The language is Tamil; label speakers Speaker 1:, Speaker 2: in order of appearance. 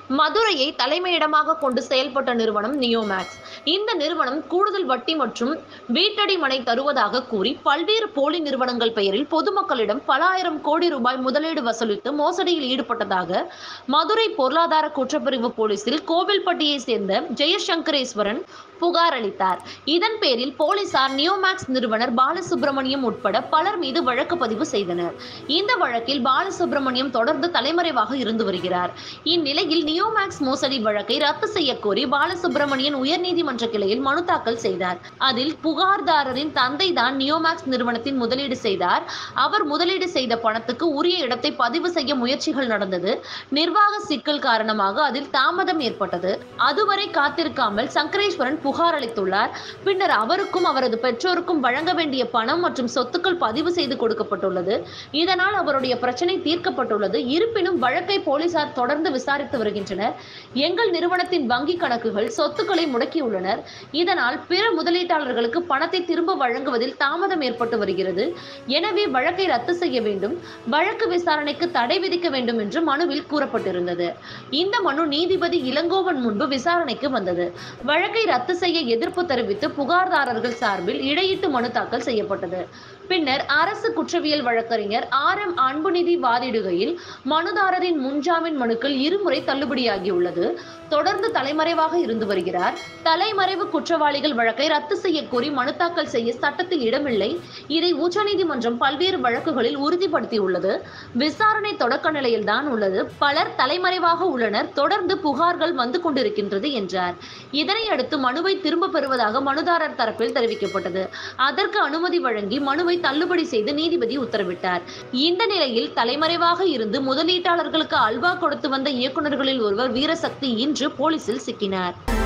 Speaker 1: மதுரையை தலைமையிடமாக கொண்டு செயல்பட்ட நிறுவனம் நியோமேக்ஸ் இந்த நிறுவனம் கூடுதல் வட்டி மற்றும் வீட்டடி மனை தருவதாக கூறி பல்வேறு போலி நிறுவனங்கள் பெயரில் பொதுமக்களிடம் பல ஆயிரம் கோடி ரூபாய் முதலீடு வசூலித்து மோசடியில் ஈடுபட்டதாக மதுரை பொருளாதார குற்றப்பிரிவு போலீசில் கோவில்பட்டியை சேர்ந்த ஜெயசங்கரேஸ்வரன் புகார் அளித்தார் இதன் பேரில் போலீசார் நியோமேக்ஸ் நிறுவனர் பாலசுப்ரமணியம் உட்பட பலர் மீது வழக்கு பதிவு செய்தனர் இந்த வழக்கில் பாலசுப்ரமணியம் தொடர்ந்து தலைமறைவாக இருந்து வருகிறார் இந்நிலையில் நியோமேக்ஸ் மோசடி வழக்கை ரத்து செய்ய கோரி பாலசுப்ரமணியன் உயர்நீதிமன்ற கிளையில் மனு தாக்கல் செய்தார் அதில் புகார்தாரரின் தந்தை தான் நியோமேக்ஸ் நிறுவனத்தின் முதலீடு செய்தார் அவர் முதலீடு செய்த பணத்துக்கு உரிய இடத்தை பதிவு செய்ய முயற்சிகள் நடந்தது நிர்வாக சிக்கல் காரணமாக அதில் தாமதம் ஏற்பட்டது அதுவரை காத்திருக்காமல் சங்கரேஸ்வரன் புகார் அளித்துள்ளார் பின்னர் அவருக்கும் அவரது பெற்றோருக்கும் வழங்க வேண்டிய பணம் மற்றும் சொத்துக்கள் பதிவு செய்து கொடுக்கப்பட்டுள்ளது இதனால் அவருடைய பிரச்சனை தீர்க்கப்பட்டுள்ளது இருப்பினும் வழக்கை போலீசார் தொடர்ந்து விசாரித்து வருகின்றனர் எங்கள் நிறுவனத்தின் வங்கி கணக்குகள் சொத்துக்களை முடக்கியுள்ளனர் இதனால் பிற முதலீட்டாளர்களுக்கு பணத்தை திரும்ப வழங்குவதில் தாமதம் ஏற்பட்டு வருகிறது எனவே வழக்கை ரத்து செய்ய வேண்டும் வழக்கு விசாரணைக்கு தடை விதிக்க வேண்டும் என்று மனுவில் கூறப்பட்டிருந்தது இந்த மனு நீதிபதி இளங்கோவன் முன்பு விசாரணைக்கு வந்தது வழக்கை ரத்து செய்ய எதிர்ப்பு தெரிவித்து புகார்தாரர்கள் சார்பில் இடையீட்டு மனு தாக்கல் செய்யப்பட்டது பின்னர் அரசு குற்றவியல் வழக்கறிஞர் ஆர் எம் அன்புநிதி வாதிடுகையில் மனுதாரரின் முன்ஜாமீன் மனுக்கள் இருமுறை தள்ளுபடியாகியுள்ளது தொடர்ந்து தலைமறைவாக இருந்து வருகிறார் தலைமறைவு குற்றவாளிகள் வழக்கை ரத்து செய்ய கோரி மனு தாக்கல் செய்ய சட்டத்தில் இடமில்லை இதை உச்சநீதிமன்றம் பல்வேறு வழக்குகளில் உறுதிப்படுத்தியுள்ளது விசாரணை தொடக்க நிலையில் தான் உள்ளது பலர் தலைமறைவாக உள்ளனர் தொடர்ந்து புகார்கள் வந்து கொண்டிருக்கின்றது என்றார் இதனை அடுத்து மனுவை திரும்ப பெறுவதாக மனுதாரர் தரப்பில் தெரிவிக்கப்பட்டது அதற்கு அனுமதி வழங்கி மனுவை தள்ளுபடி செய்து நீதிபதி உத்தரவிட்டார் இந்த நிலையில் தலைமறைவாக இருந்து முதலீட்டாளர்களுக்கு அல்வா கொடுத்து வந்த இயக்குநர்களில் ஒருவர் வீரசக்தி இன்று போலீசில் சிக்கினார்